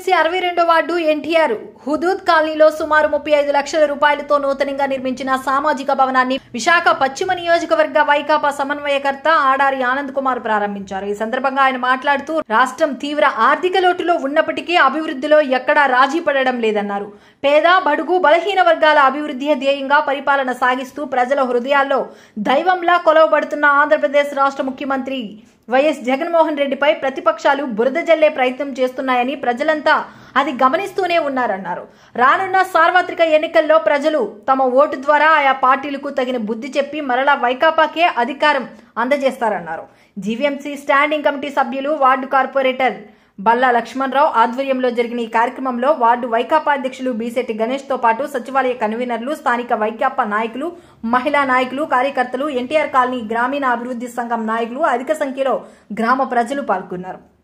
GVMC అరవై రెండో ward NTR Hudhud కాలనీలో సుమారు ముప్పై ఐదు లక్షల రూపాయలతో నూతనంగా నిర్మించిన సామాజిక భవనాన్ని విశాఖ పశ్చిమ నియోజకవర్గ వైకాపా సమన్వయకర్త ఆడారి ఆనంద్ కుమార్ ప్రారంభించారు ఈ సందర్భంగా ఆయన మాట్లాడుతూ రాష్ట్రం తీవ్ర ఆర్థిక లోటులో ఉన్నప్పటికీ అభివృద్ధిలో ఎక్కడా రాజీ పడడం లేదన్నారు పేద బడుగు బలహీన వర్గాల అభివృద్ధి ధ్యేయంగా పరిపాలన సాగిస్తూ ప్రజల హృదయాల్లో దైవంలా కొలవబడుతున్న ఆంధ్రప్రదేశ్ రాష్ట్ర ముఖ్యమంత్రి వైఎస్ జగన్మోహన్ రెడ్డిపై ప్రతిపక్షాలు బురద జల్లే ప్రయత్నం చేస్తున్నాయని ప్రజలంతా అది గమనిస్తూనే ఉన్నారన్నారు రానున్న సార్వత్రిక ఎన్నికల్లో ప్రజలు తమ ఓటు ద్వారా ఆయా పార్టీలకు తగిన బుద్ధి చెప్పి మరలా వైకాపాకే అధికారం అందజేస్తారన్నారు జీవీఎంసీ స్టాండింగ్ కమిటీ సభ్యులు వార్డు కార్పొరేటర్ బల్లా లక్ష్మణరావు ఆధ్వర్యంలో జరిగిన ఈ కార్యక్రమంలో వార్డు వైకాపా అధ్యక్షులు బీసెట్టి గణేష్ తో పాటు సచివాలయ కన్వీనర్లు స్థానిక వైకాపా నాయకులు మహిళా నాయకులు కార్యకర్తలు ఎన్టీఆర్ కాలనీ గ్రామీణ అభివృద్ధి సంఘం నాయకులు అధిక సంఖ్యలో గ్రామ ప్రజలు పాల్గొన్నారు